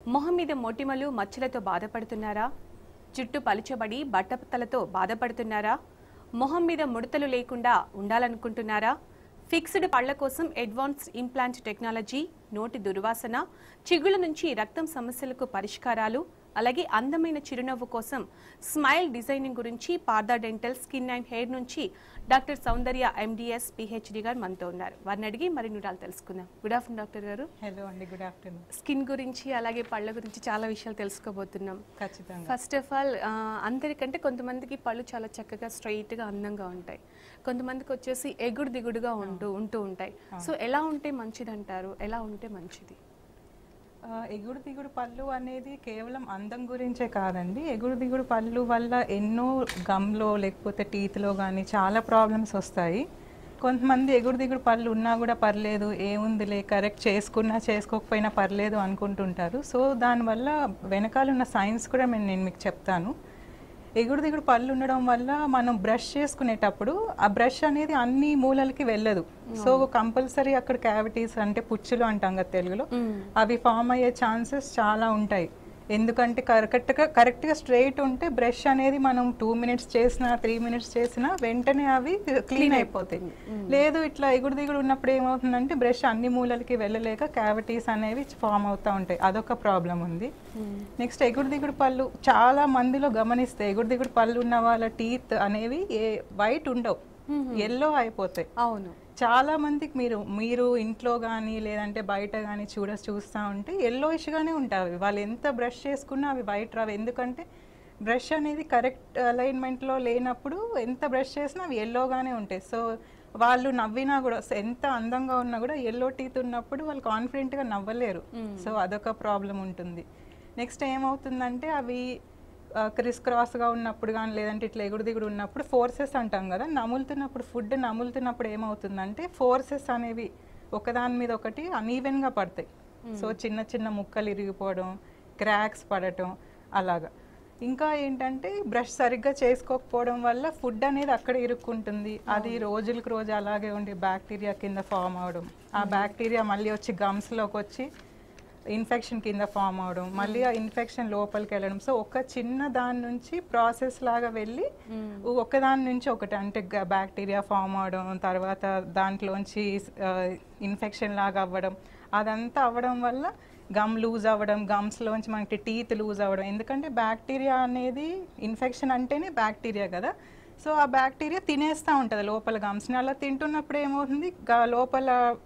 మొహం మీద మొటిమలు మచ్చలతో బాధపడుతున్నారా జుట్టు పలుచబడి బట్టతలతో బాధపడుతున్నారా మొహం మీద ముడతలు లేకుండా ఉండాలనుకుంటున్నారా ఫిక్స్డ్ పళ్ల కోసం అడ్వాన్స్డ్ ఇంప్లాంట్ టెక్నాలజీ నోటి దుర్వాసన చిగుళ్ళ నుంచి రక్తం సమస్యలకు పరిష్కారాలు అలాగే అందమైన చిరునవ్వు కోసం స్మైల్ డిజైనింగ్ గురించి Partha dental skin and hair నుంచి డాక్టర్ సౌందర్య ఎండిఎస్ పిహెచ్డి గారు మనతో ఉన్నారు వారిని అడిగి మరిన్ని వివరాలు తెలుసుకుందాం గుడ్ ఆఫ్టర్నూన్ డాక్టర్ గారు హలో అండి గుడ్ ఆఫ్టర్నూన్ స్కిన్ గురించి అలాగే పళ్ళ గురించి చాలా విషయాలు తెలుసుకోబోతున్నాం ఖచ్చితంగా ఫస్ట్ ఆఫ్ ఆల్ అందరికంటే కొంతమందికి పళ్ళు చాలా చక్కగా స్ట్రైట్గా అందంగా ఉంటాయి కొంతమందికి వచ్చేసి ఎగుడు దిగుడుగా ఉంటూ ఉంటూ ఉంటాయి సో ఎలా ఉంటే మంచిది అంటారు ఎలా ఉంటే మంచిది ఆ, ఎగుడు దిగుడు పళ్ళు అనేది కేవలం అందం గురించే కాదండి ఎగుడు దిగుడు పళ్ళు వల్ల ఎన్నో గమ్లో లేకపోతే టీత్లో కానీ చాలా ప్రాబ్లమ్స్ వస్తాయి కొంతమంది ఎగుడు దిగుడు పళ్ళు ఉన్నా కూడా పర్లేదు ఏముందిలే కరెక్ట్ చేసుకున్నా చేసుకోకపోయినా పర్లేదు అనుకుంటుంటారు సో దానివల్ల వెనకాల ఉన్న సైన్స్ కూడా నేను నేను మీకు చెప్తాను ఎగుడు దిగుడు పళ్ళు ఉండడం వల్ల మనం బ్రష్ చేసుకునేటప్పుడు ఆ బ్రష్ అనేది అన్ని మూలలకి వెళ్ళదు సో కంపల్సరీ అక్కడ క్యావిటీస్ అంటే పుచ్చులు అంటాం కదా తెలుగులో అవి ఫామ్ అయ్యే ఛాన్సెస్ చాలా ఉంటాయి ఎందుకంటే కరెక్ట్గా కరెక్ట్గా స్ట్రైట్ ఉంటే బ్రష్ అనేది మనం టూ మినిట్స్ చేసినా త్రీ మినిట్స్ చేసినా వెంటనే అవి క్లీన్ అయిపోతాయి లేదు ఇట్లా ఎగుడు దిగుడు ఉన్నప్పుడు ఏమవుతుందంటే బ్రష్ అన్ని మూలలకి వెళ్ళలేక క్యావిటీస్ అనేవి ఫామ్ అవుతూ ఉంటాయి అదొక ప్రాబ్లం ఉంది నెక్స్ట్ ఎగుడు దిగుడు పళ్ళు చాలా మందిలో గమనిస్తే ఎగుడు దిగుడు పళ్ళు ఉన్న వాళ్ళ టీత్ అనేవి ఏ వైట్ ఉండవు ఎల్లో అయిపోతాయి అవును చాలా మందికి మీరు మీరు ఇంట్లో కానీ లేదంటే బయట కానీ చూడ చూస్తూ ఉంటే ఎల్లోయిష్గానే ఉంటాయి అవి. వాళ్ళు ఎంత బ్రష్ చేసుకున్నా అవి వైట్ రావు ఎందుకంటే బ్రష్ అనేది కరెక్ట్ అలైన్మెంట్లో లేనప్పుడు ఎంత బ్రష్ చేసినా అవి ఎల్లోగానే ఉంటాయి సో వాళ్ళు నవ్వినా కూడా ఎంత అందంగా ఉన్నా కూడా ఎల్లో టీత్ ఉన్నప్పుడు వాళ్ళు కాన్ఫిడెంట్గా నవ్వలేరు సో అదొక ప్రాబ్లం ఉంటుంది నెక్స్ట్ ఏమవుతుందంటే అవి క్రిస్ క్రాస్గా ఉన్నప్పుడు కానీ లేదంటే ఇట్లా ఎగుడు దిగుడు ఉన్నప్పుడు ఫోర్సెస్ అంటాం కదా నములుతున్నప్పుడు ఫుడ్ నములుతున్నప్పుడు ఏమవుతుందంటే ఫోర్సెస్ అనేవి ఒకదాని మీద ఒకటి అనీవెన్గా పడతాయి సో చిన్న చిన్న ముక్కలు ఇరిగిపోవడం క్రాక్స్ పడటం అలాగా ఇంకా ఏంటంటే బ్రష్ సరిగ్గా చేసుకోకపోవడం వల్ల ఫుడ్ అనేది అక్కడ ఇరుక్కుంటుంది అది రోజులకు రోజు అలాగే ఉండి బ్యాక్టీరియా కింద ఫామ్ అవడం ఆ బ్యాక్టీరియా మళ్ళీ వచ్చి గమ్స్లోకి వచ్చి ఇన్ఫెక్షన్ కింద ఫామ్ అవడం మళ్ళీ ఆ ఇన్ఫెక్షన్ లోపలికి వెళ్ళడం సో ఒక చిన్న దాని నుంచి ప్రాసెస్ లాగా వెళ్ళి ఒక దాని నుంచి ఒకటి అంటే బ్యాక్టీరియా ఫామ్ అవడం తర్వాత దాంట్లోంచి ఇన్ఫెక్షన్ లాగా అవ్వడం అదంతా అవ్వడం వల్ల గమ్ లూజ్ అవ్వడం గమ్స్లోంచి మనకి టీత్ లూజ్ అవ్వడం ఎందుకంటే బ్యాక్టీరియా అనేది ఇన్ఫెక్షన్ అంటేనే బ్యాక్టీరియా కదా సో ఆ బ్యాక్టీరియా తినేస్తూ ఉంటుంది లోపల గమ్స్ని అలా తింటున్నప్పుడు ఏమవుతుంది గా- లోపల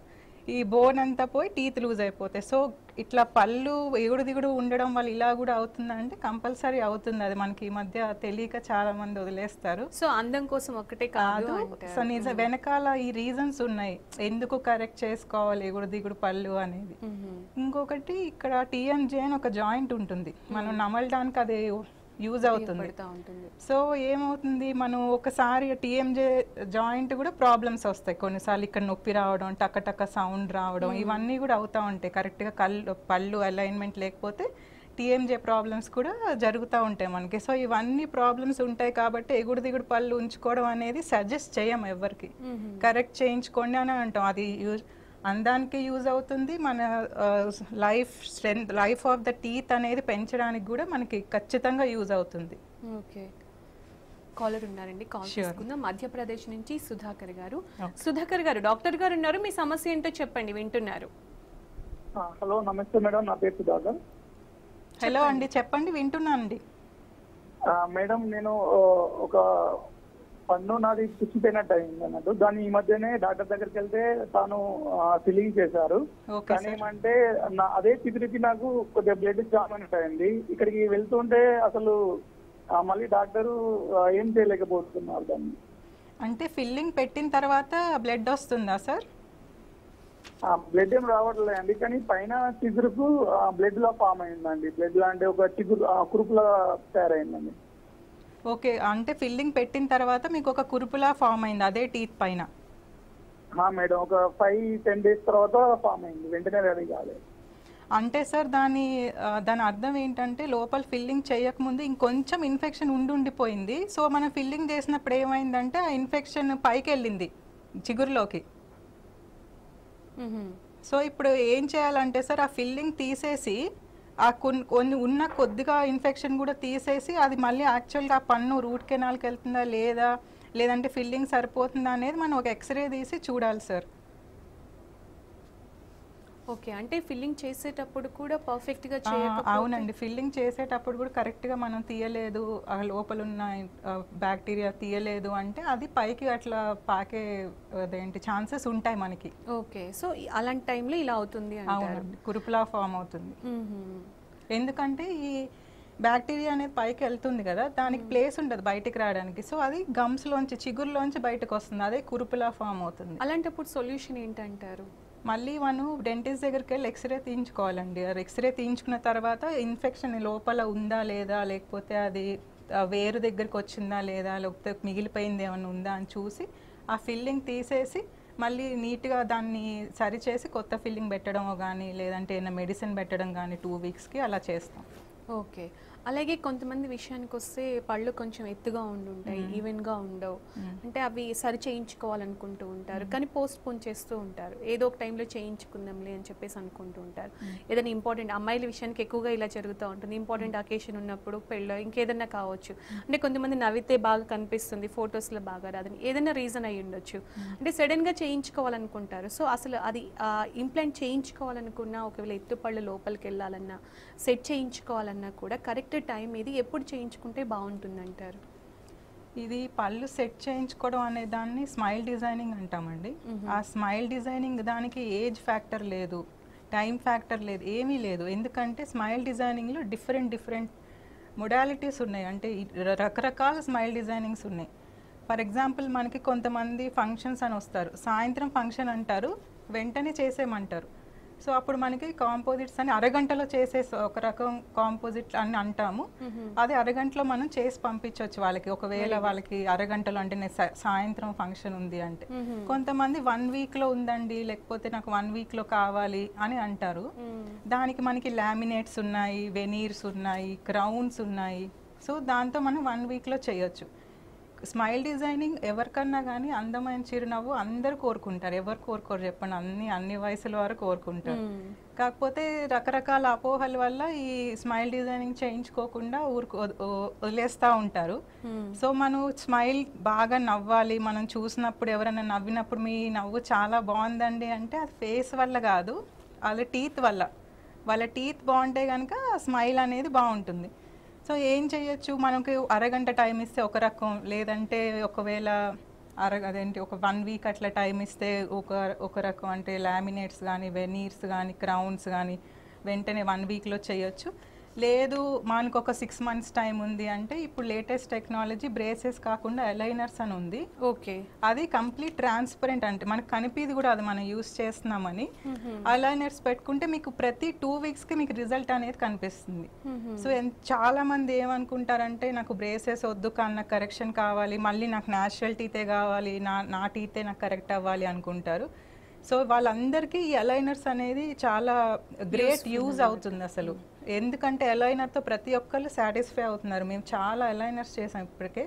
ఈ బోన్ అంతా పోయి టీత్ లూజ్ అయిపోతాయి సో ఇట్లా పళ్ళు ఎగుడు దిగుడు ఉండడం వల్ల ఇలా కూడా అవుతుందంటే కంపల్సరీ అవుతుంది అది మనకి ఈ మధ్య తెలియక చాలా మంది వదిలేస్తారు సో అందం కోసం ఒక్కటే కాదు కాదు అంటారు. సో నిజ వెనకాల ఈ రీజన్స్ ఉన్నాయి ఎందుకు కరెక్ట్ చేసుకోవాలి ఎగుడు దిగుడు పళ్ళు అనేది మ్మ్. ఇంకొకటి ఇక్కడ టీఎంజే అని ఒక జాయింట్ ఉంటుంది మనం నమలడానికి అది యూజ్ అవుతుంది పడుతూ ఉంటుంది సో ఏమవుతుంది మనం ఒకసారి టీఎంజే జాయింట్ కూడా ప్రాబ్లమ్స్ వస్తాయి కొన్నిసార్లు ఇక్కడ నొప్పి రావడం టక్క టక్క సౌండ్ రావడం ఇవన్నీ కూడా అవుతూ ఉంటాయి కరెక్ట్గా కళ్ళు పళ్ళు అలైన్మెంట్ లేకపోతే టీఎంజే ప్రాబ్లమ్స్ కూడా జరుగుతూ ఉంటాయి మనకి సో ఇవన్నీ ప్రాబ్లమ్స్ ఉంటాయి కాబట్టి ఎగుడు దిగుడు పళ్ళు ఉంచుకోవడం అనేది సజెస్ట్ చేయం ఎవరికి కరెక్ట్ చేయించుకోండి అని అంటాం అది యూజ్ అందానికి యూజ్ అవుతుంది మన life strength life of the teeth అనేది పెంచడానికి కూడా మనకి ఖచ్చితంగా యూజ్ అవుతుంది ఓకే కాలర్ ఉన్నారండి కాల్ Sure. చేసుకుందాం మధ్యప్రదేశ్ నుంచి సుధాకర్ గారు Okay. సుధాకర్ గారు డాక్టర్ గారు ఉన్నారు మీ సమస్య ఏంటో చెప్పండి వింటున్నారు ఆ, హలో నమస్తే మేడం నా పేరు సుధాకర్ హలో అండి చెప్పండి వింటున్నానండి ఆ, మేడం నేను ఆ, ఒక పన్ను నాది పుచ్చిపోయినట్టు అయింది అన్నట్టు దాన్ని ఈ మధ్యనే డాక్టర్ దగ్గరికి వెళ్తే తాను ఫిల్లింగ్ చేశారు ఓకే కానీ ఏమంటే నా అదే చిగురికి నాకు కొద్దిగా బ్లడ్ జామ్ అయినట్టు అయింది ఇక్కడికి వెళ్తుంటే అసలు ఆ, మళ్ళీ డాక్టరు ఆ, ఏం చేయలేకపోతున్నారు దాన్ని అంటే ఫిల్లింగ్ పెట్టిన తర్వాత బ్లడ్ వస్తుందా సార్ బ్లడ్ ఏం రావట్లేదండి కానీ పైన చిగురుకు బ్లడ్ లా ఫామ్ అయిందండి బ్లడ్ లా అంటే ఒక చిగురు ఆ, కురుపులా తయారైందండి ఓకే అంటే ఫిల్లింగ్ పెట్టిన తర్వాత మీకు ఒక కురుపులా ఫామ్ అయింది అదే టీత్ పైన ఆ, మేడం ఒక ఫైవ్ టెన్ డేస్ తర్వాత ఫామ్ అయింది వెంటనే రెడీ కాలేదు అంటే సార్ దాని ఆ, దాని అర్థం ఏంటంటే లోపల ఫిల్లింగ్ చేయకముందు ఇంకొంచెం ఇన్ఫెక్షన్ ఉండి ఉండిపోయింది సో మనం ఫిల్లింగ్ చేసినప్పుడు ఏమైందంటే ఆ ఇన్ఫెక్షన్ పైకి వెళ్ళింది చిగురులోకి మ్మ్. సో ఇప్పుడు ఏం చేయాలంటే సార్ ఆ ఫిల్లింగ్ తీసేసి ఆ కొన్ని కొన్ని ఉన్న కొద్దిగా ఇన్ఫెక్షన్ కూడా తీసేసి అది మళ్ళీ యాక్చువల్గా ఆ పన్ను రూట్ కెనాల్కి వెళ్తుందా లేదా లేదంటే ఫిల్లింగ్ సరిపోతుందా అనేది మనం ఒక ఎక్స్రే తీసి చూడాలి సార్ ఓకే అంటే ఫిల్లింగ్ చేసేటప్పుడు కూడా పర్ఫెక్ట్ గా ఆ, చేయకపోతే అవునండి ఫిల్లింగ్ చేసేటప్పుడు కూడా కరెక్ట్గా మనం తీయలేదు ఆ లోపల ఉన్న బ్యాక్టీరియా తీయలేదు అంటే అది పైకి అట్లా పాకే అదేంటి ఛాన్సెస్ ఉంటాయి మనకి ఓకే సో ఈ- అలాంటి టైంలో ఇలా అవుతుంది అంటారు అవునండి కురుపులా ఫామ్ అవుతుంది మ్మ్. ఎందుకంటే ఈ బ్యాక్టీరియా అనేది పైకి వెళ్తుంది కదా దానికి ప్లేస్ ఉండదు బయటికి రావడానికి సో అది గమ్స్లోంచి చిగురులోంచి బయటకు వస్తుంది అదే కురుపులా ఫామ్ అవుతుంది అలాంటప్పుడు సొల్యూషన్ ఏంటంటారు మళ్ళీ మనం డెంటిస్ట్ దగ్గరికి వెళ్ళి ఎక్స్రే తీయించుకోవాలండి ఆ ఎక్స్రే తీయించుకున్న తర్వాత ఇన్ఫెక్షన్ లోపల ఉందా లేదా లేకపోతే అది ఆ వేరు దగ్గరికి వచ్చిందా లేదా లేకపోతే మిగిలిపోయింది ఏమైనా ఉందా అని చూసి ఆ ఫిల్లింగ్ తీసేసి మళ్ళీ నీట్గా దాన్ని సరిచేసి కొత్త ఫిల్లింగ్ పెట్టడం కానీ లేదంటే ఏమైనా మెడిసిన్ పెట్టడం కానీ టూ వీక్స్కి అలా చేస్తాం ఓకే అలాగే కొంతమంది విషయానికి వస్తే పళ్ళు కొంచెం ఎత్తుగా ఉండుంటాయి ఈవెన్ గా ఉండవు అంటే అవి సరి చేయించుకోవాలనుకుంటూ ఉంటారు కానీ పోస్ట్ పోన్ చేస్తూ ఉంటారు ఏదో ఒక టైంలో చేయించుకుందాంలే అని చెప్పేసి అనుకుంటూ ఉంటారు ఏదైనా ఇంపార్టెంట్ అమ్మాయిల విషయానికి ఎక్కువగా ఇలా జరుగుతూ ఉంటుంది ఇంపార్టెంట్ అకేషన్ ఉన్నప్పుడు పెళ్ళో ఇంకేదన్నా కావచ్చు అంటే కొంతమంది నవ్వితే బాగా కనిపిస్తుంది photos లో బాగా రాదని ఏదైనా రీజన్ అయి ఉండొచ్చు అంటే సడన్ గా చేయించుకోవాలనుకుంటారు సో అసలు అది ఇంప్లాంట్ చేయించుకోవాలనుకున్నా ఒకవేళ ఎత్తుపళ్ళు లోపలికి వెళ్ళాలన్నా సెట్ చేయించుకోవాలన్నా కూడా కరెక్ట్ టైం ఇది ఎప్పుడు చేయించుకుంటే బాగుంటుందంటారు ఇది పళ్ళు సెట్ చేయించుకోవడం అనే దాన్ని స్మైల్ డిజైనింగ్ అంటామండి ఆ స్మైల్ డిజైనింగ్ దానికి ఏజ్ ఫ్యాక్టర్ లేదు టైం ఫ్యాక్టర్ లేదు ఏమీ లేదు ఎందుకంటే స్మైల్ డిజైనింగ్లో డిఫరెంట్ డిఫరెంట్ మొడాలిటీస్ ఉన్నాయి అంటే ఈ ర- రకరకాల స్మైల్ డిజైనింగ్స్ ఉన్నాయి ఫర్ ఎగ్జాంపుల్ మనకి కొంతమంది ఫంక్షన్స్ అని వస్తారు సాయంత్రం ఫంక్షన్ అంటారు వెంటనే చేసేయమంటారు సో అప్పుడు మనకి కాంపోజిట్స్ అని అరగంటలో చేసే ఒక రకం కాంపోజిట్ అని అంటాము అది అరగంటలో మనం చేసి పంపించవచ్చు వాళ్ళకి ఒకవేళ వాళ్ళకి అరగంటలో అంటే నేను సా- సాయంత్రం ఫంక్షన్ ఉంది అంటే కొంతమంది వన్ వీక్ లో ఉందండి లేకపోతే నాకు వన్ వీక్ లో కావాలి అని అంటారు దానికి మనకి లామినేట్స్ ఉన్నాయి వెనీర్స్ ఉన్నాయి క్రౌన్స్ ఉన్నాయి సో దాంతో మనం వన్ వీక్ లో చేయొచ్చు స్మైల్ డిజైనింగ్ ఎవరికన్నా కానీ అందమైన చిరునవ్వు అందరు కోరుకుంటారు ఎవరు కోరుకోరు చెప్పండి అన్ని అన్ని వయసుల వారు కోరుకుంటారు కాకపోతే రకరకాల అపోహల వల్ల ఈ స్మైల్ డిజైనింగ్ చేయించుకోకుండా ఊరుకు వద- వ- వదిలేస్తూ ఉంటారు సో మనం స్మైల్ బాగా నవ్వాలి మనం చూసినప్పుడు ఎవరైనా నవ్వినప్పుడు మీ నవ్వు చాలా బాగుందండి అంటే అది ఫేస్ వల్ల కాదు వాళ్ళ టీత్ వల్ల వాళ్ళ టీత్ బాగుంటే కనుక స్మైల్ అనేది బాగుంటుంది సో ఏం చేయొచ్చు మనకి అరగంట టైం ఇస్తే ఒక రకం లేదంటే ఒకవేళ అర అదేంటి ఒక వన్ వీక్ అట్లా టైం ఇస్తే ఒక ఒక రకం అంటే లామినేట్స్ కానీ వెనీర్స్ కానీ క్రౌన్స్ కానీ వెంటనే వన్ వీక్లో చేయొచ్చు లేదు మనకు ఒక సిక్స్ మంత్స్ టైం ఉంది అంటే ఇప్పుడు లేటెస్ట్ టెక్నాలజీ బ్రేసెస్ కాకుండా అలైనర్స్ అని ఉంది ఓకే అది కంప్లీట్ ట్రాన్స్పరెంట్ అంటే మనకు కనిపిది కూడా అది మనం యూస్ చేస్తున్నామని అలైనర్స్ పెట్టుకుంటే మీకు ప్రతి టూ వీక్స్కి మీకు రిజల్ట్ అనేది కనిపిస్తుంది సో ఎన్- చాలా మంది ఏమనుకుంటారంటే నాకు బ్రేసెస్ వద్దు కానీ నాకు కరెక్షన్ కావాలి మళ్ళీ నాకు న్యాచురల్ టీతే కావాలి నా నా టీతే నాకు కరెక్ట్ అవ్వాలి అనుకుంటారు సో వాళ్ళందరికీ ఈ అలైనర్స్ అనేది చాలా గ్రేట్ యూజ్ అవుతుంది అసలు ఎందుకంటే అలైనర్తో ప్రతి ఒక్కళ్ళు సాటిస్ఫై అవుతున్నారు మేము చాలా అలైనర్స్ చేసాం ఇప్పటికే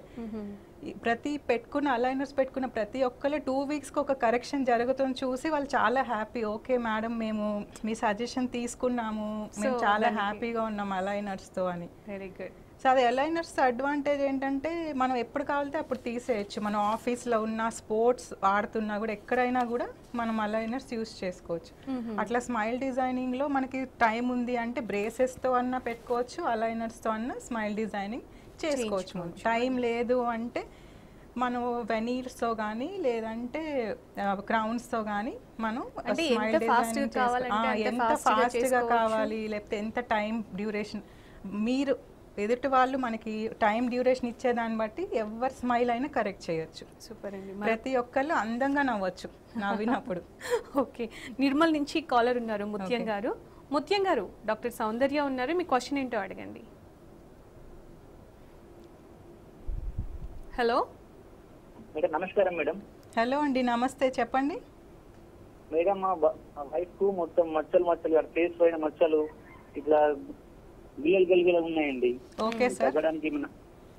ఈ ప్రతి పెట్టుకున్న అలైనర్స్ పెట్టుకున్న ప్రతి ఒక్కరు టూ వీక్స్కి ఒక కరెక్షన్ జరుగుతుంది చూసి వాళ్ళు చాలా హ్యాపీ ఓకే మేడం మేము మీ సజెషన్ తీసుకున్నాము మేము So, చాలా దానికి- హ్యాపీగా ఉన్నాం అలైనర్స్తో అని వెరీ గుడ్ సో అది అలైనర్స్ అడ్వాంటేజ్ ఏంటంటే మనం ఎప్పుడు కావాలితే అప్పుడు తీసేయచ్చు మనం ఆఫీస్లో ఉన్న స్పోర్ట్స్ ఆడుతున్నా కూడా ఎక్కడైనా కూడా మనం అలైనర్స్ యూస్ చేసుకోవచ్చు అట్లా స్మైల్ డిజైనింగ్లో మనకి టైం ఉంది అంటే బ్రేసెస్తో అన్న పెట్టుకోవచ్చు అలైనర్స్తో అన్న స్మైల్ డిజైనింగ్ చేసుకోవచ్చు మనం టైం లేదు అంటే మనం వెనీర్స్తో కానీ లేదంటే క్రౌన్స్తో కానీ మనం అంటే smile ఎంత fast designing గా చేసుకో- కావాలంటే ఆ, అంత ఎంత fast గా ఫాస్ట్గా చేసుకోవచ్చు. కావాలి లేకపోతే ఎంత టైం డ్యూరేషన్ మీరు ఎదుటి వాళ్ళు మనకి టైం డ్యూరేషన్ ఇచ్చేదాన్ని బట్టి ఎవరి స్మైల్ అయినా కరెక్ట్ చేయొచ్చు సూపర్ అండి ప్రతి ఒక్కళ్ళు అందంగా నవ్వచ్చు నవ్వినప్పుడు ఓకే నిర్మల్ నుంచి కాలర్ ఉన్నారు ముత్యం గారు ముత్యం గారు డాక్టర్ సౌందర్య ఉన్నారు మీ క్వశ్చన్ ఏంటో అడగండి హలో మేడం నమస్కారం మేడం హలో అండి నమస్తే చెప్పండి మేడం మా బ- మా వైఫ్ కు మొత్తం మచ్చలు మచ్చలు ఫేస్ పైన మచ్చలు ఇట్లా గిల్లలు గిల్లలు ఉన్నాయండి ఓకే సార్ తగ్గడానికి ఏమన్నా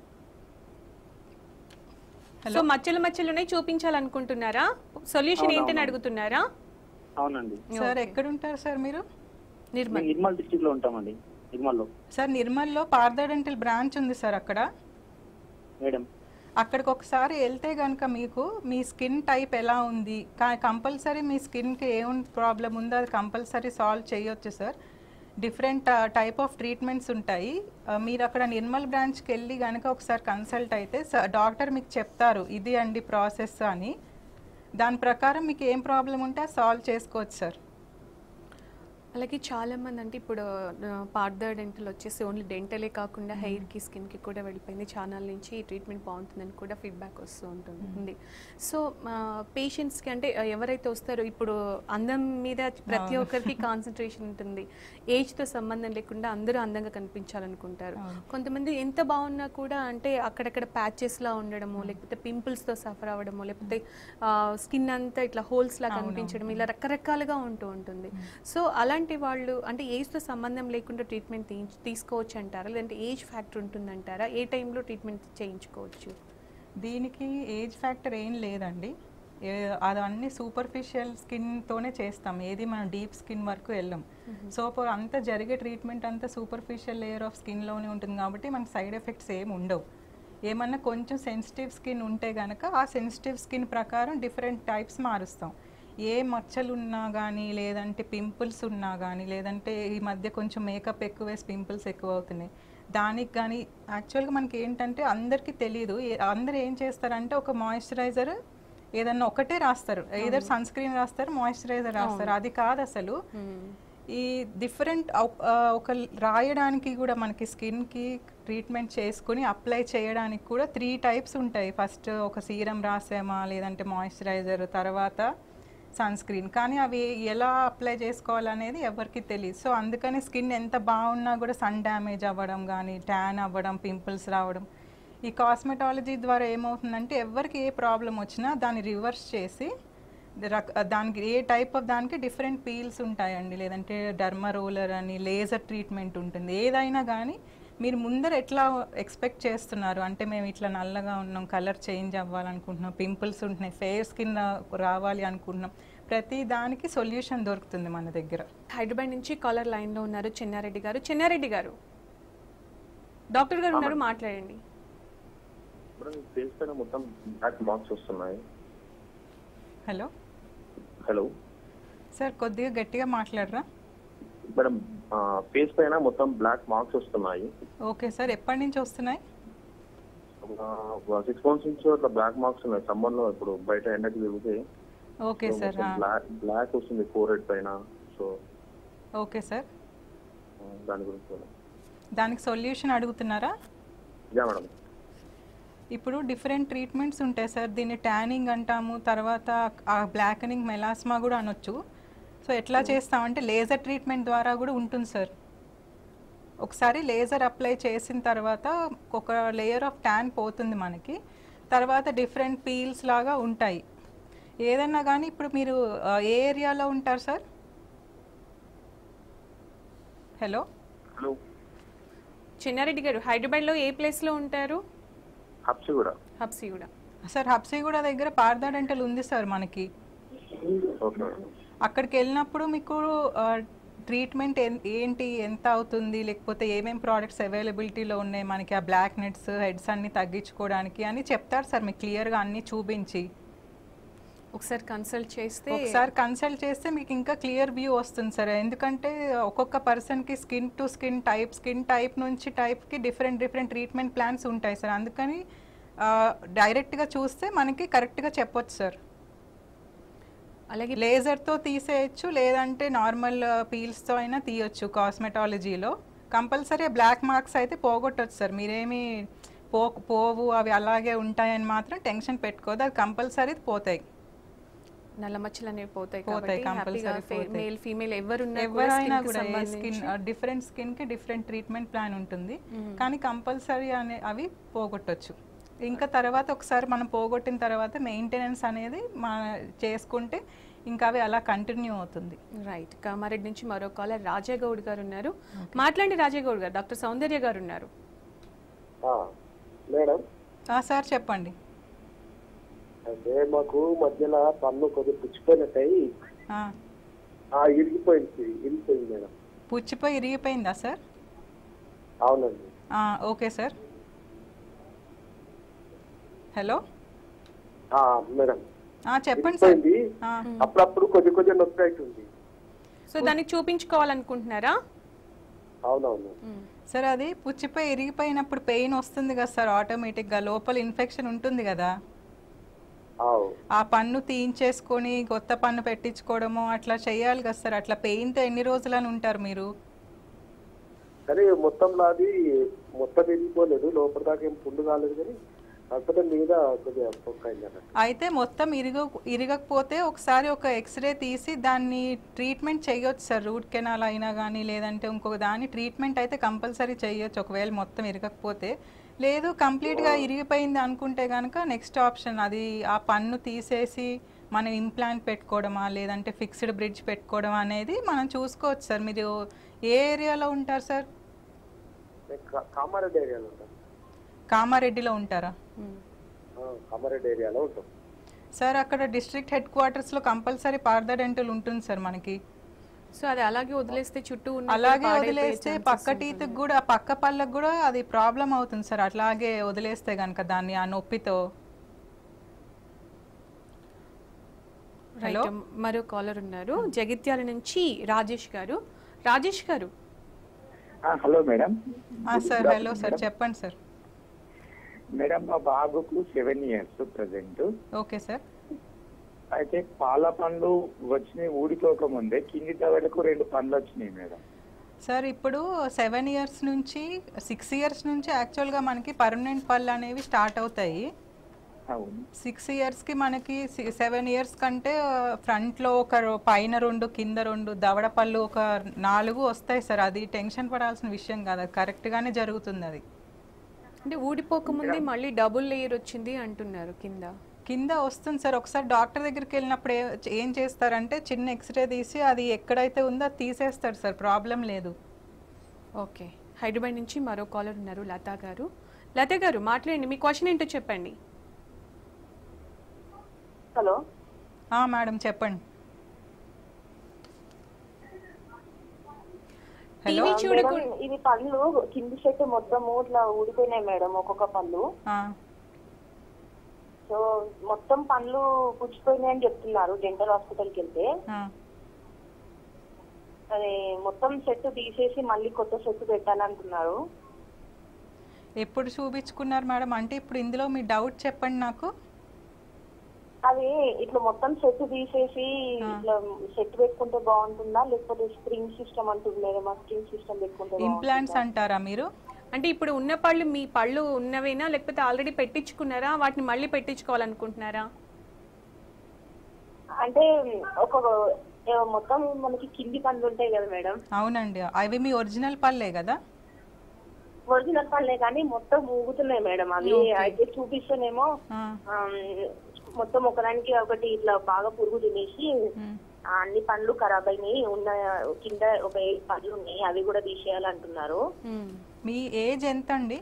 సో మచ్చలు మచ్చలు ఉన్నాయి చూపించాలనుకుంటున్నారా సొల్యూషన్ ఏంటని అడుగుతున్నారా అవునండి సార్ ఎక్కడ ఉంటారు సార్ మీరు నిర్మల్ మేము నిర్మల్ డిస్ట్రిక్ట్ లో ఉంటామండి నిర్మల్లో సార్ నిర్మల్లో పార్థ డెంటల్ బ్రాంచ్ ఉంది సార్ అక్కడ మేడం అక్కడికి ఒకసారి వెళ్తే కనుక మీకు మీ స్కిన్ టైప్ ఎలా ఉంది కంపల్సరీ మీ స్కిన్కి ఏం ప్రాబ్లం ఉందో అది కంపల్సరీ సాల్వ్ చేయొచ్చు sir different type of treatments ఉంటాయి ఆ, మీరు అక్కడ నిర్మల్ బ్రాంచ్కి వెళ్ళి కనుక ఒకసారి కన్సల్ట్ అయితే డాక్టర్ మీకు చెప్తారు ఇది అండి ప్రాసెస్ అని దాని ప్రకారం మీకు ఏం ప్రాబ్లం ఉంటే అది సాల్వ్ చేసుకోవచ్చు సార్ అలాగే చాలా మంది అంటే ఇప్పుడు పార్ద డెంటల్ వచ్చేసి ఓన్లీ డెంటలే కాకుండా హెయిర్కి స్కిన్కి కూడా వెళ్ళిపోయింది ఛానల్ నుంచి ఈ ట్రీట్మెంట్ బాగుంటుందని కూడా ఫీడ్బ్యాక్ వస్తూ ఉంటుంది ఉంది సో పేషెంట్స్కి అంటే ఆ, ఎవరైతే వస్తారో ఇప్పుడు అందం మీద ప్రతి ఒక్కరికి కాన్సన్ట్రేషన్ ఉంటుంది ఏజ్తో సంబంధం లేకుండా అందరూ అందంగా కనిపించాలనుకుంటారు కొంతమంది ఎంత బాగున్నా కూడా అంటే అక్కడక్కడ ప్యాచెస్లా ఉండడము లేకపోతే పింపుల్స్తో సఫర్ అవ్వడము లేకపోతే స్కిన్ అంతా ఇట్లా హోల్స్ లా కనిపించడం ఇలా రకరకాలుగా ఉంటూ ఉంటుంది సో అలాంటి వాళ్ళు అంటే ఏజ్తో సంబంధం లేకుండా ట్రీట్మెంట్ తీసుకోవచ్చు అంటారా లేదంటే ఏజ్ ఫ్యాక్టర్ ఉంటుందంటారా ఏ టైంలో ట్రీట్మెంట్ చేయించుకోవచ్చు దీనికి ఏజ్ ఫ్యాక్టర్ ఏం లేదండి ఏ- అది అన్ని సూపర్ఫిషియల్ స్కిన్తోనే చేస్తాం ఏది మనం డీప్ స్కిన్ వరకు వెళ్ళాం సో అప్పుడు అంతా జరిగే ట్రీట్మెంట్ అంతా సూపర్ఫిషియల్ లేయర్ ఆఫ్ స్కిన్లోనే ఉంటుంది కాబట్టి మనకి సైడ్ ఎఫెక్ట్స్ ఏమి ఉండవు ఏమన్నా కొంచెం సెన్సిటివ్ స్కిన్ ఉంటే కనుక ఆ సెన్సిటివ్ స్కిన్ ప్రకారం డిఫరెంట్ టైప్స్ మారుస్తాం ఏ మచ్చలు ఉన్నా కానీ లేదంటే పింపుల్స్ ఉన్నా కానీ లేదంటే ఈ మధ్య కొంచెం మేకప్ ఎక్కువ వేసి పింపుల్స్ ఎక్కువ అవుతున్నాయి దానికి కానీ యాక్చువల్గా మనకి ఏంటంటే అందరికీ తెలియదు ఏ- అందరు ఏం చేస్తారంటే ఒక మాయిశ్చరైజర్ ఏదన్నా ఒకటే రాస్తారు ఏదర్ సన్ స్క్రీన్ రాస్తారు మాయిశ్చరైజర్ రాస్తారు అది కాదు అసలు ఈ డిఫరెంట్ ఒక రాయడానికి కూడా మనకి స్కిన్కి ట్రీట్మెంట్ చేసుకుని అప్లై చేయడానికి కూడా త్రీ టైప్స్ ఉంటాయి ఫస్ట్ ఒక సీరం రాసామా లేదంటే మాయిశ్చరైజర్ తర్వాత సన్ స్క్రీన్ కానీ అవి ఎలా అప్లై చేసుకోవాలనేది ఎవరికి తెలియదు సో అందుకని స్కిన్ ఎంత బాగున్నా కూడా సన్ డ్యామేజ్ అవ్వడం కానీ ట్యాన్ అవ్వడం పింపుల్స్ రావడం ఈ కాస్మెటాలజీ ద్వారా ఏమవుతుందంటే ఎవరికి ఏ ప్రాబ్లం వచ్చినా దాన్ని రివర్స్ చేసి రక- దానికి ఏ టైప్ ఆఫ్ దానికి డిఫరెంట్ పీల్స్ ఉంటాయండి లేదంటే డర్మా రోలర్ అని లేజర్ ట్రీట్మెంట్ ఉంటుంది ఏదైనా కానీ మీరు ముందర ఎట్లా ఎక్స్పెక్ట్ చేస్తున్నారు అంటే మేము ఇట్లా నల్లగా ఉన్నాం కలర్ చేంజ్ అవ్వాలనుకుంటున్నాం పింపుల్స్ ఉంటున్నాయి ఫేర్ స్కిన్ రావాలి అనుకుంటున్నాం ప్రతి దానికి సొల్యూషన్ దొరుకుతుంది మన దగ్గర హైదరాబాద్ నుంచి కాలర్ లైన్లో ఉన్నారు చెన్నారెడ్డి గారు చెన్నారెడ్డి గారు డాక్టర్ గారు ఉన్నారు మాట్లాడండి మేడం ఫేస్ పైన మొత్తం బ్లాక్ మార్క్స్ వస్తున్నాయి హలో హలో సార్ కొద్దిగా గట్టిగా మాట్లాడరా మేడం ఫేస్ పైన మొత్తం బ్లాక్ మార్క్స్ వస్తున్నాయి ఓకే సార్ ఎప్పటి నుంచి వస్తున్నాయి సిక్స్ మంత్స్ నుంచి అట్లా బ్లాక్ మార్క్స్ ఉన్నాయి సమ్మర్ లో ఇప్పుడు బయట ఎండకి తిరిగితే ఓకే సార్ బ్లాక్ బ్లాక్ వస్తుంది ఫోర్ హెడ్ పైన సో ఓకే సార్ దాని గురించి మేడం దానికి సొల్యూషన్ అడుగుతున్నారా యా మేడం ఇప్పుడు డిఫరెంట్ ట్రీట్మెంట్స్ ఉంటాయి సార్ దీన్ని ట్యానింగ్ అంటాము తర్వాత ఆ బ్లాకనింగ్ మెలాస్మా కూడా అనొచ్చు సో ఎట్లా చేస్తామంటే లేజర్ ట్రీట్మెంట్ ద్వారా కూడా ఉంటుంది సార్ ఒకసారి లేజర్ అప్లై చేసిన తర్వాత ఒక లేయర్ ఆఫ్ ట్యాన్ పోతుంది మనకి తర్వాత డిఫరెంట్ పీల్స్ లాగా ఉంటాయి ఏదన్నా కానీ ఇప్పుడు మీరు ఆ, ఏ ఏరియాలో ఉంటారు సార్ హలో హలో చెన్నారెడ్డి గారు హైదరాబాద్లో ఏ ప్లేస్లో ఉంటారు హప్సి కూడా హబ్సిగూడ సార్ హబ్సిగూడ దగ్గర పార్దా డెంటల్ ఉంది సార్ మనకి ఓకే మేడం అక్కడికి వెళ్ళినప్పుడు మీకు ట్రీట్మెంట్ ఏంటి ఎంత అవుతుంది లేకపోతే ఏమేం ప్రోడక్ట్స్ అవైలబిలిటీలో ఉన్నాయి మనకి ఆ బ్లాక్ నెట్స్ హెడ్స్ అన్ని తగ్గించుకోవడానికి అని చెప్తారు సార్ మీకు క్లియర్గా అన్ని చూపించి ఒకసారి కన్సల్ట్ చేస్తే ఒకసారి కన్సల్ట్ చేస్తే మీకు ఇంకా క్లియర్ వ్యూ వస్తుంది సార్ ఎందుకంటే ఒక్కొక్క పర్సన్కి skin to skin type skin type నుంచి టైప్కి డిఫరెంట్ డిఫరెంట్ ట్రీట్మెంట్ ప్లాన్స్ ఉంటాయి సార్ అందుకని డైరెక్ట్గా చూస్తే మనకి కరెక్ట్గా చెప్పొచ్చు సార్ అలాగే లేజర్తో తీసేయచ్చు లేదంటే నార్మల్ పీల్స్తో అయినా తీయొచ్చు కాస్మెటాలజీలో కంపల్సరీ బ్లాక్ మార్క్స్ అయితే పోగొట్టొచ్చు సార్ మీరేమి పో పోవు అవి అలాగే ఉంటాయని మాత్రం టెన్షన్ పెట్టుకోదు అది కంపల్సరీ పోతాయి నల్ల మచ్చలు అనేవి పోతాయి పోతాయి, కాబట్టి హ్యాపీగా compulsory పోతాయి. మేల్ ఫీమేల్ ఎవరున్నా ఎవరైనా కూడా ఏ స్కిన్ డిఫరెంట్ స్కిన్ కి డిఫరెంట్ ట్రీట్మెంట్ ప్లాన్ ఉంటుంది కానీ కంపల్సరీ అనే అవి పోగొట్టొచ్చు ఇంకా తర్వాత ఒకసారి మనం పోగొట్టిన తర్వాత మెయింటెనెన్స్ అనేది మన చేసుకుంటే ఇంకా అవి అలా కంటిన్యూ అవుతుంది రైట్ కామారెడ్డి నుంచి మరో కాలర్ రాజాగౌడ్ గారు ఉన్నారు మాట్లాడండి రాజాగౌడ్ గారు డాక్టర్ సౌందర్య గారు ఉన్నారు మేడం ఆ, సార్ చెప్పండి అంటే మాకు మధ్యలో పన్ను కొద్దిగా పుచ్చిపోయినట్టయి ఆ, ఆ ఇరిగిపోయింది ఇరిగిపోయింది మేడం పుచ్చిపోయి ఇరిగిపోయిందా సార్ అవునండి ఆ, ఓకే సార్ హలో ఆ, మేడం ఆ, చెప్పండి సార్ ఇరిగిపోయింది ఆ, అప్పుడప్పుడు కొద్ది కొద్దిగా నొప్పి అవుతుంది సో దానికి చూపించుకోవాలనుకుంటున్నారా అవునవును సార్ అది పుచ్చిపోయి ఇరిగిపోయినప్పుడు పెయిన్ వస్తుంది కదా సార్ ఆటోమేటిక్గా లోపల ఇన్ఫెక్షన్ ఉంటుంది కదా అవు ఆ పన్ను తీయించేసుకొని కొత్త పన్ను పెట్టించుకోవడము అట్లా చేయాలి కదా సార్ అట్లా పెయిన్తో ఎన్ని రోజులని ఉంటారు మీరు కానీ మొత్తంలో అది మొత్తం విరిగిపోలేదు లోపల దాకా ఏం పుండు కాలేదు కానీ కాకపోతే మీద కొద్దిగా పొక్క అయింది అన్నట్టు అయితే మొత్తం ఇరుగ ఇరగకపోతే ఒకసారి ఒక ఎక్స్రే తీసి దాన్ని ట్రీట్మెంట్ చేయొచ్చు సార్ రూట్ కెనాల్ అయినా కానీ లేదంటే ఇంకొక దాని ట్రీట్మెంట్ అయితే కంపల్సరీ చేయొచ్చు ఒకవేళ మొత్తం ఇరగకపోతే లేదు కంప్లీట్గా ఇరిగిపోయింది అనుకుంటే కనుక నెక్స్ట్ ఆప్షన్ అది ఆ పన్ను తీసేసి మనం ఇంప్లాంట్ పెట్టుకోవడమా లేదంటే ఫిక్స్డ్ బ్రిడ్జ్ పెట్టుకోవడం అనేది మనం చూసుకోవచ్చు సార్ మీరు ఏ ఏరియాలో ఉంటారు సార్ నేను కా- కామారెడ్డి ఏరియాలో ఉంటాను కామారెడ్డిలో ఉంటారా ఆ, కామారెడ్డి ఏరియాలో ఉంటాం సార్ అక్కడ డిస్ట్రిక్ట్ హెడ్ క్వార్టర్స్లో కంపల్సరీ పార్ద డెంటల్ ఉంటుంది సార్ మనకి సో అది అలాగే వదిలేస్తే చుట్టూ ఉన్న అలాగే పాడైపోయే వదిలేస్తే chances పక్క ఉంటుంది. టీత్కి కూడా పక్క పళ్ళకు కూడా అది ప్రాబ్లం అవుతుంది సార్ అట్లాగే వదిలేస్తే కనుక దాన్ని ఆ నొప్పితో హలో రైట్ మరో కాలర్ ఉన్నారు జగిత్యాల నుంచి రాజేష్ గారు రాజేష్ గారు హలో మేడం ఆ, సార్ హలో సార్ చెప్పండి సార్ మేడం మా బాబుకు seven years present okay sir అయితే పాల పండ్లు వచ్చినాయి ఊడిపోక ముందే కింది తవలకు రెండు పండ్లు వచ్చినాయి మేడం సార్ ఇప్పుడు సెవెన్ ఇయర్స్ నుంచి సిక్స్ ఇయర్స్ నుంచి యాక్చువల్గా మనకి పర్మనెంట్ పళ్ళు అనేవి స్టార్ట్ అవుతాయి అవును సిక్స్ ఇయర్స్కి మనకి సెవెన్ ఇయర్స్ కంటే ఫ్రంట్లో ఒక రో- పైన రెండు కింద రెండు దవడ పళ్ళు ఒక నాలుగు వస్తాయి సార్ అది టెన్షన్ పడాల్సిన విషయం కాదు అది కరెక్ట్గానే జరుగుతుంది అది అంటే ఊడిపోకముందే మళ్ళీ డబుల్ లేయర్ వచ్చింది అంటున్నారు కింద కింద వస్తుంది సార్ ఒకసారి డాక్టర్ దగ్గరికి వెళ్ళినప్పుడు ఏ- ఏం చేస్తారంటే చిన్న ఎక్స్రే తీసి అది ఎక్కడైతే ఉందో అది తీసేస్తారు సార్ ప్రాబ్లం లేదు ఓకే హైదరాబాద్ నుంచి మరో కాలర్ ఉన్నారు లతా గారు లత గారు మాట్లాడండి మీ క్వశ్చన్ ఏంటో చెప్పండి హలో ఆ, మేడం చెప్పండి హలో టీవీ చూడకు మేడం, ఇది పళ్ళు కింది చెట్టు మొత్తం ఇట్లా ఊడిపోయినాయి మేడం ఒక్కొక్క పళ్ళు ఆ, సో మొత్తం పళ్ళు పుచ్చిపోయినాయి అని చెప్తున్నారు డెంటల్ హాస్పిటల్కి వెళ్తే ఆ. అది మొత్తం సెట్ తీసేసి మళ్ళీ కొత్త సెట్ పెట్టాలంటున్నారు ఎప్పుడు చూపించుకున్నారు మేడం అంటే ఇప్పుడు ఇందులో మీ డౌట్ చెప్పండి నాకు అది ఇట్లా మొత్తం సెట్ తీసేసి ఇట్లా సెట్ పెట్టుకుంటే బాగుంటుందా లేకపోతే స్ప్రింగ్ సిస్టమ్ అంటుంది మేడం ఆ స్ప్రింగ్ సిస్టమ్ పెట్టుకుంటే ఇంప్లాంట్స్ బాగుంటుందా? అంటారా మీరు అంటే ఇప్పుడు ఉన్న పళ్ళు మీ పళ్ళు ఉన్నవేనా లేకపోతే ఆల్రెడీ పెట్టించుకున్నారా వాటిని మళ్ళీ పెట్టించుకోవాలనుకుంటున్నారా అంటే ఒక ఏ, మొత్తం మనకి కింది పళ్ళు ఉంటాయి కదా మేడం అవునండి అవి మీ ఒరిజినల్ పళ్ళే కదా ఒరిజినల్ పళ్ళే కానీ మొత్తం ఊగుతున్నాయి మేడం అవి అయితే చూపిస్తేనేమో ఆ, ఆమ్, మొత్తం ఒకదానికి ఒకటి ఇట్లా బాగా పురుగు తినేసి ఉమ్. ఆ, అన్ని పండ్లు ఖరాబ్ అయినాయి ఉన్న కింద ఒక ఏడు పండ్లు ఉన్నాయి అవి కూడా తీసేయాలంటున్నారు మ్మ్. మీ ఏజ్ ఎంత అండి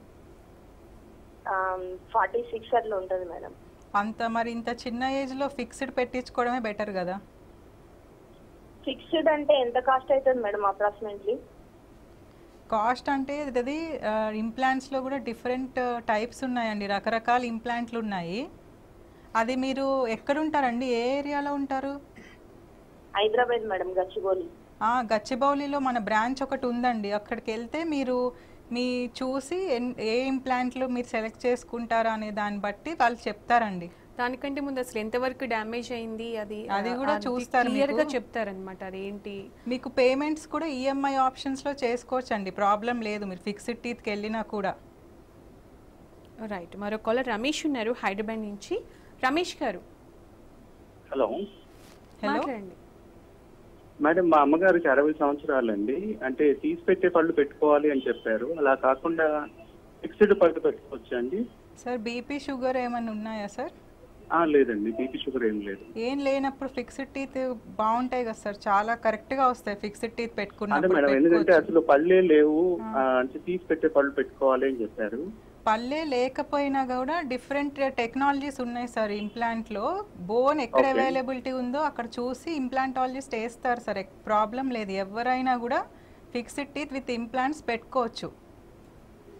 ఫార్టీ సిక్స్ అట్లా ఉంటుంది మేడం అంత మరి ఇంత చిన్న ఏజ్లో ఫిక్స్డ్ పెట్టించుకోవడమే బెటర్ కదా ఫిక్స్డ్ అంటే ఎంత కాస్ట్ అవుతుంది మేడం అప్రాక్సిమేట్లీ కాస్ట్ అంటే ఇది ఇంప్లాంట్స్లో కూడా డిఫరెంట్ టైప్స్ ఉన్నాయండి రకరకాల ఇంప్లాంట్లు ఉన్నాయి అది మీరు ఎక్కడ ఉంటారండి ఏ ఏరియాలో ఉంటారు హైదరాబాద్ మేడం గచ్చిబౌలి ఆ, గచ్చిబౌలిలో మన బ్రాంచ్ ఒకటి ఉందండి అక్కడికి వెళ్తే మీరు మీ చూసి ఎన్- ఏ ఇంప్లాంట్లు మీరు సెలెక్ట్ చేసుకుంటారా అనే దాన్ని బట్టి వాళ్ళు చెప్తారండి దానికంటే ముందు అసలు ఎంతవరకు డ్యామేజ్ అయింది అది అది కూడా చూస్తారు క్లియర్ గా మీకు. చెప్తారనమాట అదేంటి మీకు పేమెంట్స్ కూడా ఈఎంఐ ఆప్షన్స్లో చేసుకోవచ్చు అండి ప్రాబ్లం లేదు మీరు ఫిక్స్డ్ టీత్కి వెళ్ళినా కూడా రైట్ మరో కాలర్ రమేష్ ఉన్నారు హైదరాబాద్ నుంచి రమేష్ గారు హలో హలో మాట్లాడండి మేడం మా అమ్మగారికి అరవై సంవత్సరాలండి అంటే తీసి పెట్టే పళ్ళు పెట్టుకోవాలి అని చెప్పారు అలా కాకుండా ఫిక్స్డ్ పళ్ళు పెట్టుకోవచ్చా అండి సార్ బీపీ షుగర్ ఏమైనా ఉన్నాయా సార్ ఆ, లేదండి బీపీ షుగర్ ఏం లేదు ఏం లేనప్పుడు ఫిక్స్డ్ టీత్ బాగుంటాయి కదా సార్ చాలా కరెక్ట్గా వస్తాయి ఫిక్స్డ్ టీత్ అంటే పెట్టుకున్నప్పుడు మేడం ఎందుకంటే పెట్టుకోవచ్చు. అసలు పళ్ళే లేవు ఆ, అంటే తీసి పెట్టే పళ్ళు పెట్టుకోవాలి అని చెప్పారు పల్లె లేకపోయినా కూడా డిఫరెంట్ టెక్నాలజీస్ ఉన్నాయి సార్ ఇంప్లాంట్లో బోన్ ఎక్కడ Okay. అవైలబిలిటీ ఉందో అక్కడ చూసి ఇంప్లాంటాలజిస్ట్ వేస్తారు సార్ ప్రాబ్లం లేదు ఎవరైనా కూడా ఫిక్స్డ్ టీత్ విత్ ఇంప్లాంట్స్ పెట్టుకోవచ్చు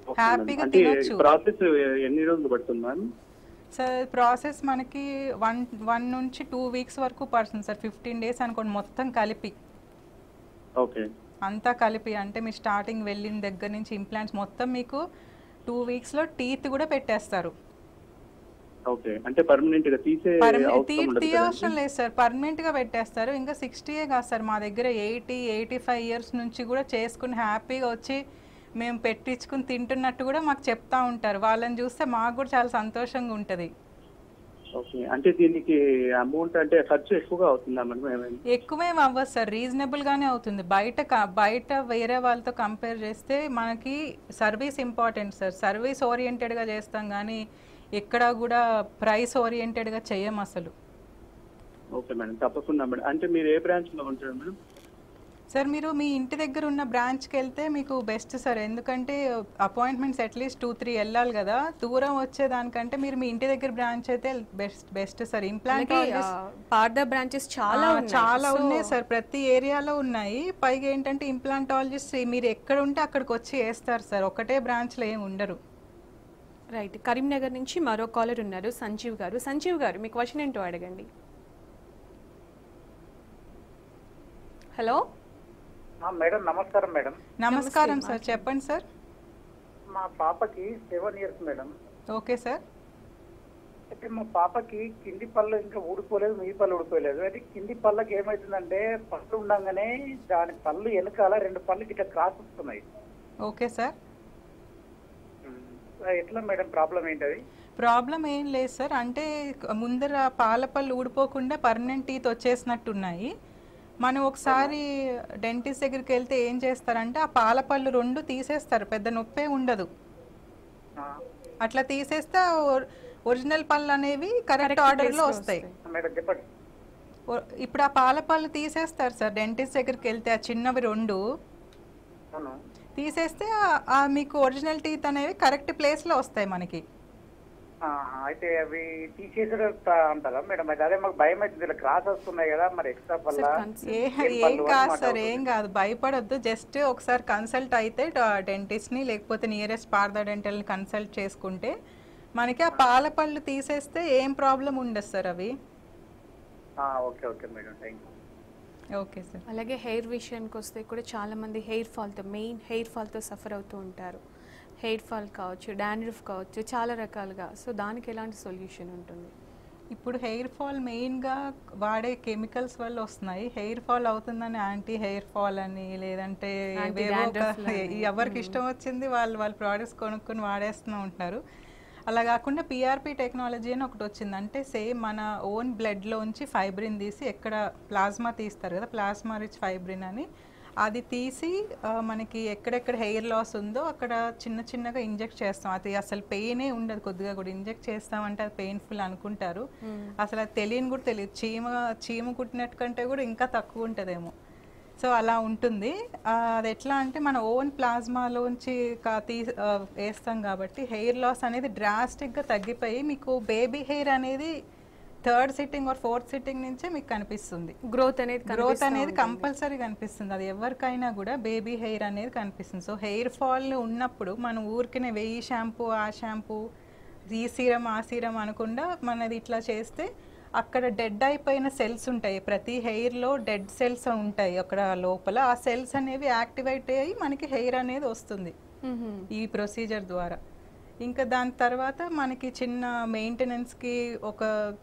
హ్యాపీగా అంటే తినొచ్చు ప్రాసెస్ ఎన్ని రోజులు పడుతుంది మ్యామ్ సార్ ప్రాసెస్ మనకి వన్ వన్ నుంచి టూ వీక్స్ వరకు పడుతుంది సార్ ఫిఫ్టీన్ డేస్ అనుకోండి మొత్తం కలిపి ఓకే అంతా కలిపి అంటే మీరు స్టార్టింగ్ వెళ్ళిన దగ్గర నుంచి ఇంప్లాంట్స్ మొత్తం మీకు టూ వీక్స్లో టీత్ కూడా పెట్టేస్తారు ఓకే అంటే పర్మనెంట్ గా తీసే పర్మనెంట్ అవసరం ఉండదు తీయవసరం కదండి? లేదు సార్ పర్మనెంట్గా పెట్టేస్తారు ఇంకా సిక్స్టీయే కాదు సార్ మా దగ్గర ఎయిటీ ఎయిటీ ఫైవ్ ఇయర్స్ నుంచి కూడా చేసుకుని హ్యాపీగా వచ్చి మేము పెట్టించుకుని తింటున్నట్టు కూడా మాకు చెప్తా ఉంటారు వాళ్ళని చూస్తే మాకు కూడా చాలా సంతోషంగా ఉంటుంది ఓకే అంటే దీనికి అమౌంట్ అంటే ఖర్చు ఎక్కువగా అవుతుందా మేడం ఏమైనా ఎక్కువేం అవ్వదు సార్ రీజనబుల్గానే అవుతుంది బయట క- బయట వేరే వాళ్ళతో కంపేర్ చేస్తే మనకి సర్వీస్ ఇంపార్టెంట్ సార్ సర్వీస్ ఓరియంటెడ్గా చేస్తాం కానీ ఎక్కడ కూడా ప్రైస్ ఓరియంటెడ్గా చెయ్యం అసలు ఓకే మేడం తప్పకుండా మేడం అంటే మీరు ఏ బ్రాంచ్ లో ఉంటారు మేడం సార్ మీరు మీ ఇంటి దగ్గర ఉన్న బ్రాంచ్కి వెళ్తే మీకు బెస్ట్ సార్ ఎందుకంటే అపాయింట్మెంట్స్ అట్లీస్ట్ టూ త్రీ వెళ్ళాలి కదా దూరం వచ్చేదానికంటే మీరు మీ ఇంటి దగ్గర బ్రాంచ్ అయితే బెస్ట్ బెస్ట్ సార్ ఇంప్లాంట్ అలాగే పార్ద బ్రాంచెస్ చాలా ఆ, ఉన్నాయి చాలా So, ఉన్నాయి సార్ ప్రతి ఏరియాలో ఉన్నాయి పైగా ఏంటంటే ఇంప్లాంటాలజిస్ట్ మీరు ఎక్కడ ఉంటే అక్కడికి వచ్చి వేస్తారు సార్ ఒకటే బ్రాంచ్లో ఏమి ఉండరు రైట్ కరీంనగర్ నుంచి మరో కాలర్ ఉన్నారు సంజీవ్ గారు సంజీవ్ గారు మీ క్వశ్చన్ ఏంటో అడగండి హలో మేడం నమస్కారం మేడం నమస్కారం సార్ చెప్పండి సార్ మా పాపకి seven years madam okay sir అయితే మా పాపకి కింది పళ్ళు ఇంకా ఊడిపోలేదు మీ పళ్ళు ఊడిపోలేదు అయితే కింది పళ్ళకి ఏమవుతుందంటే పళ్ళు ఉండగానే దాని పళ్ళు వెనకాల రెండు పళ్ళు ఇట్లా క్రాస్ వస్తున్నాయి ఓకే సార్ ఎట్లా మేడం ప్రాబ్లం ఏంటది ప్రాబ్లం ఏం లేదు సార్ అంటే ముందర పాల పళ్ళు ఊడిపోకుండా పర్మనెంట్ టీత్ వచ్చేసినట్టున్నాయి మనం ఒకసారి డెంటిస్ట్ దగ్గరికి వెళ్తే ఏం చేస్తారంటే ఆ పాల పళ్ళు రెండు తీసేస్తారు పెద్ద నొప్పే ఉండదు అట్లా తీసేస్తే ఒరిజినల్ పళ్ళు అనేవి కరెక్ట్ ఆర్డర్లో వస్తాయి మేడం చెప్పండి ఓ- ఇప్పుడు ఆ పాల పళ్ళు తీసేస్తారు సార్ డెంటిస్ట్ దగ్గరికి వెళ్తే ఆ చిన్నవి రెండు అవును తీసేస్తే ఆ- ఆ మీకు ఒరిజినల్ టీత్ అనేవి కరెక్ట్ ప్లేస్లో వస్తాయి మనకి ఆ, అయితే అవి తీసేసారు అంటారా మేడం అయితే అదే మాకు భయం అవుతుంది ఇలా క్రాస్ వస్తున్నాయి కదా మరి ఎక్స్ట్రా పళ్ళ ఏ ఏం కాదు సార్ ఏం కాదు భయపడొద్దు జస్ట్ ఒకసారి కన్సల్ట్ అయితే డెంటిస్ట్ని లేకపోతే నియరెస్ట్ పార్ద డెంటల్ని కన్సల్ట్ చేసుకుంటే మనకి ఆ పాల పళ్ళు తీసేస్తే ఏం ప్రాబ్లం ఉండదు సార్ అవి okay okay madam thank you okay sir అలాగే హెయిర్ విషయానికి వస్తే కూడా చాలా మంది హెయిర్ ఫాల్తో మెయిన్ హెయిర్ ఫాల్తో సఫర్ అవుతూ ఉంటారు హెయిర్ ఫాల్ కావచ్చు డాండ్రఫ్ కావచ్చు చాలా రకాలుగా సో దానికి ఎలాంటి సొల్యూషన్ ఉంటుంది ఇప్పుడు హెయిర్ ఫాల్ మెయిన్గా వాడే కెమికల్స్ వల్ల వస్తున్నాయి హెయిర్ ఫాల్ అవుతుందని యాంటీ హెయిర్ ఫాల్ అని లేదంటే Anti ఏవేవో ఒక- dandruff లని. ఎవరికి ఇష్టం వచ్చింది వాళ్ళు వాళ్ళ ప్రోడక్ట్స్ కొనుక్కొని వాడేస్తూ ఉంటున్నారు అలా కాకుండా పిఆర్పి టెక్నాలజీ అని ఒకటి వచ్చింది అంటే సేమ్ మన ఓన్ బ్లడ్లోంచి ఫైబ్రిన్ తీసి ఎక్కడ ప్లాస్మా తీస్తారు కదా ప్లాస్మా రిచ్ ఫైబ్రిన్ అని అది తీసి ఆ, మనకి ఎక్కడెక్కడ హెయిర్ లాస్ ఉందో అక్కడ చిన్న చిన్నగా ఇంజెక్ట్ చేస్తాం అది అసలు పెయినే ఉండదు కొద్దిగా కూడా ఇంజెక్ట్ చేస్తామంటే అది పెయిన్ఫుల్ అనుకుంటారు అసలు అది తెలియని కూడా తెలియదు చీమ చీమ కుట్టినట్టు కంటే కూడా ఇంకా తక్కువ ఉంటుందేమో సో అలా ఉంటుంది ఆ, అది ఎట్లా అంటే మన ఓన్ ప్లాస్మాలోంచి కా- తీ ఆ, వేస్తాం కాబట్టి హెయిర్ లాస్ అనేది డ్రాస్టిక్గా తగ్గిపోయి మీకు బేబీ హెయిర్ అనేది third sitting or fourth sitting నుంచే మీకు కనిపిస్తుంది గ్రోత్ అనేది గ్రోత్ కనిపిస్తూ అనేది ఉంటుంది. కంపల్సరీ కనిపిస్తుంది అది ఎవరికైనా కూడా బేబీ హెయిర్ అనేది కనిపిస్తుంది సో హెయిర్ ఫాల్ ఉన్నప్పుడు మనం ఊరికనే వెయ్యి షాంపూ ఆ షాంపూ ఈ సీరం ఆ సీరం అనకుండా మనది ఇట్లా చేస్తే అక్కడ డెడ్ అయిపోయిన సెల్స్ ఉంటాయి ప్రతి హెయిర్లో డెడ్ సెల్స్ ఉంటాయి అక్కడ లోపల ఆ సెల్స్ అనేవి యాక్టివేట్ అయ్యి మనకి హెయిర్ అనేది వస్తుంది మ్మ్. ఈ ప్రొసీజర్ ద్వారా ఇంకా దాని తర్వాత మనకి చిన్న మెయింటెనెన్స్కి ఒక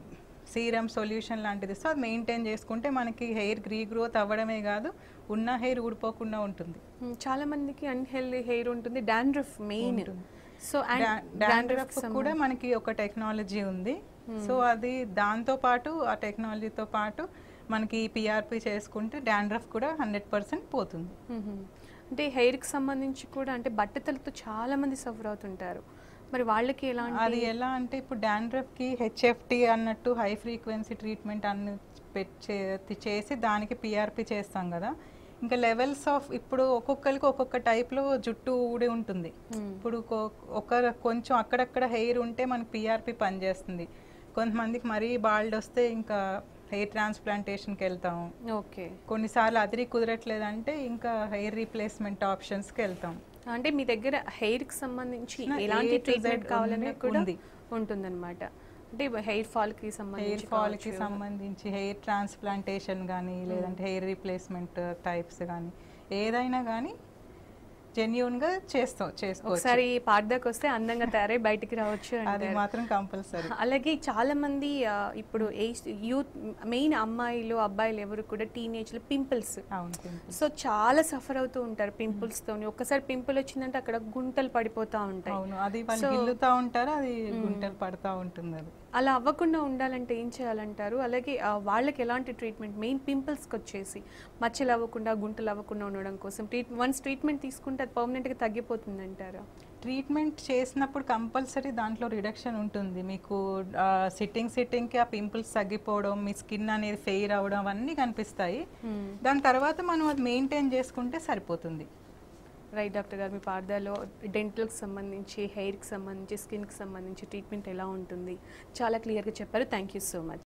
సీరం సొల్యూషన్ లాంటిది సో అది మెయింటైన్ చేసుకుంటే మనకి హెయిర్ రీగ్రోత్ అవ్వడమే కాదు ఉన్న హెయిర్ ఊడిపోకుండా ఉంటుంది మ్మ్. చాలా మందికి అన్హెల్దీ హెయిర్ ఉంటుంది డాండ్రఫ్ మెయిన్ సో డాండ్రఫ్ కూడా మనకి ఒక టెక్నాలజీ ఉంది సో అది దాంతో పాటు ఆ టెక్నాలజీతో పాటు మనకి పిఆర్పి చేసుకుంటే డాండ్రఫ్ కూడా హండ్రెడ్ పర్సెంట్ పోతుంది మ్మ్. అంటే హెయిర్కి సంబంధించి కూడా అంటే బట్టతలతో చాలా మంది సఫర్ అవుతుంటారు మరి వాళ్ళకి ఎలాంటి అది ఎలా అంటే ఇప్పుడు డాండ్రఫ్ కి హెచ్ఎఫ్టి అన్నట్టు హై ఫ్రీక్వెన్సీ ట్రీట్మెంట్ అన్ని పెట్ చే- చేసి దానికి పిఆర్పి చేస్తాం కదా ఇంకా లెవెల్స్ ఆఫ్ ఇప్పుడు ఒక్కొక్కరికి ఒక్కొక్క టైప్లో జుట్టు ఊడి ఉంటుంది ఇప్పుడు కొ- ఒక కొంచెం అక్కడక్కడ హెయిర్ ఉంటే మనకి పిఆర్పి పనిచేస్తుంది కొంతమందికి మరీ బాల్డ్ వస్తే ఇంకా హెయిర్ ట్రాన్స్ప్లాంటేషన్కి వెళ్తాం ఓకే కొన్నిసార్లు అదిరి కుదరట్లేదంటే ఇంకా హెయిర్ రీప్లేస్మెంట్ ఆప్షన్స్కి వెళ్తాం అంటే మీ దగ్గర హెయిర్ కి సంబంధించి నా ఎలాంటి A to Z ట్రీట్మెంట్ కావాలన్నా ఉంది- కూడా ఉంది. ఉంటుందన్నమాట అంటే హెయిర్ ఫాల్ కి హెయిర్ సంబంధించి ఫాల్ కి కావచ్చు. సంబంధించి హెయిర్ ట్రాన్స్ప్లాంటేషన్ కానీ లేదంటే హెయిర్ రీప్లేస్మెంట్ టైప్స్ కానీ ఏదైనా కానీ జెన్యున్ గా చేస్తాం చేసుకోవచ్చు ఒకసారి పార్దాకి వస్తే అందంగా తయారై బయటికి రావచ్చు అది అంటారు. మాత్రం కంపల్సరీ అలాగే చాలా మంది ఆ, ఇప్పుడు ఏజ్ యూత్ మెయిన్ అమ్మాయిలు అబ్బాయిలు ఎవరు కూడా టీనేజ్ లో పింపుల్స్ అవును pimples. సో చాలా సఫర్ అవుతూ ఉంటారు పింపుల్స్ తోని ఒక్కసారి పింపుల్ వచ్చిందంటే అక్కడ గుంటలు పడిపోతా ఉంటాయి అవును అది వాళ్ళు So- గిల్లుతా ఉంటారు అది గుంటలు పడతా ఉంటుంది అది అలా అవ్వకుండా ఉండాలంటే ఏం చేయాలంటారు అలాగే ఆ, వాళ్ళకి ఎలాంటి ట్రీట్మెంట్ మెయిన్ పింపుల్స్కి వచ్చేసి మచ్చలు అవ్వకుండా గుంటలు అవ్వకుండా ఉండడం కోసం ట్రీట్ వన్స్ ట్రీట్మెంట్ తీసుకుంటే అది పర్మనెంట్గా తగ్గిపోతుంది అంటారా ట్రీట్మెంట్ చేసినప్పుడు కంపల్సరీ దాంట్లో రిడక్షన్ ఉంటుంది మీకు సిట్టింగ్ సిట్టింగ్కి ఆ పింపుల్స్ తగ్గిపోవడం మీ స్కిన్ అనేది ఫెయిర్ అవ్వడం అవన్నీ కనిపిస్తాయి దాని తర్వాత మనం అది మెయింటైన్ చేసుకుంటే సరిపోతుంది రైట్ డాక్టర్ గారు మీ పార్దాలో డెంటల్కి సంబంధించి హెయిర్కి సంబంధించి స్కిన్కి సంబంధించి ట్రీట్మెంట్ ఎలా ఉంటుంది చాలా క్లియర్గా చెప్పారు థ్యాంక్ యూ సో మచ్